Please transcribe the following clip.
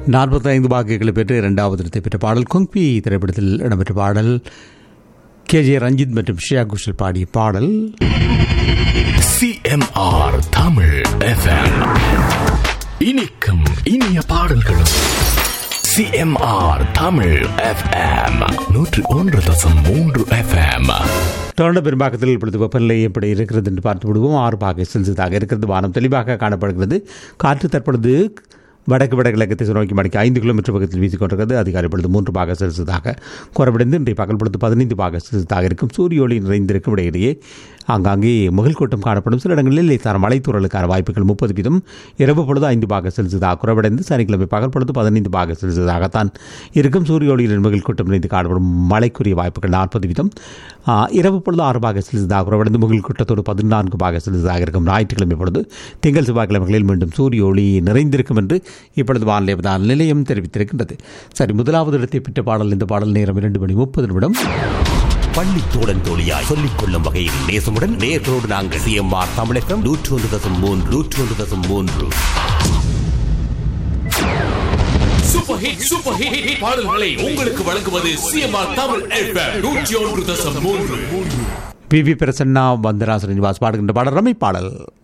நாற்பத்தைந்து வாக்குகளை பெற்று இரண்டாவது இடத்தை பெற்ற பாடல் குங்பி திரைப்படத்தில் இடம்பெற்ற பாடல் கே ஜே ரஞ்சித் மற்றும் ஷியா குஷல் பாடிய பாடல் சிஎம்ஆர் தமிழ் எஃப்எம் இனிக்கும் இனிய பாடல்களும் சிஎம்ஆர் தமிழ் எஃப்எம் நூற்று ஒன்று தசம் மூன்று எஃப்எம் தொடர்ந்து பெரும்பாக்கத்தில் இப்பொழுது வெப்பநிலை எப்படி இருக்கிறது என்று பார்த்து விடுவோம் ஆறு பாகை செல்சியஸாக இருக்கிறது வானம் தெளிவாக காணப்படுகிறது காற்று தற்பொழுது வடக்கு வடகிழக்கு திசை நோக்கி மணிக்கு ஐந்து கிலோமீட்டர் பக்கத்தில் வீசிக்கொண்டிருக்கிறது அதிகாலை பொழுது மூன்று பாக செல்சியஸாக குறைவடைந்து இன்றைய பகல் பொழுது பதினைந்து பாக செல்சியஸாக இருக்கும் சூரிய ஒளி நிறைந்திருக்கும் இடையிலேயே ஆங்காங்கே முகல் கூட்டம் காணப்படும் சில இடங்களில் லேசான மலைத்தூரலுக்கான வாய்ப்புகள் முப்பது வீதம் இரவு பொழுது ஐந்து பாக செல்சியஸாக குறைவடைந்து சனிக்கிழமை பகல் பொழுது பதினைந்து பாக செல்சியஸாகத்தான் இருக்கும் சூரிய ஒளியில் முகல் கூட்டம் நிறைந்து காணப்படும் மழைக்குரிய வாய்ப்புகள் நாற்பது வீதம் ஆ, இரவு பொழுது ஆறு பாக செல்சியஸாக குறைவடைந்து முகல் கூட்டத்தோடு பதினான்கு பாக செல்சியஸாக இருக்கும் ஞாயிற்றுக்கிழமை பொழுது திங்கள் செவ்வாய்க்கிழமைகளில் மீண்டும் சூரிய ஒளி நிறைந்திருக்கும் என்று இப்பொழுது வானிலை ஆய்வு நிலையம் தெரிவித்திருக்கின்றது சரி முதலாவது இடத்தை பெற்ற பாடல் இந்த பாடல் நேரம் இரண்டு மணி முப்பது நிமிடம் பள்ளி தோழன் தோழியாய் சொல்லிக் கொள்ளும் வகையில் நேசமுடன் நேர்களோடு நாங்கள் சிஎம்ஆர் தமிழகம் நூற்று ஒன்று தசம் மூன்று நூற்று ஒன்று தசம் மூன்று super hit super hit hit பாடல்களை உங்களுக்கு வழங்குவது சிஎம்ஆர் தமிழ் எஃப்எம் நூற்றி ஒன்று தசம் மூன்று பி வி பிரசன்னா வந்தனா ஸ்ரீனிவாஸ் பாடுகின்ற பாடல் ரமை பாடல்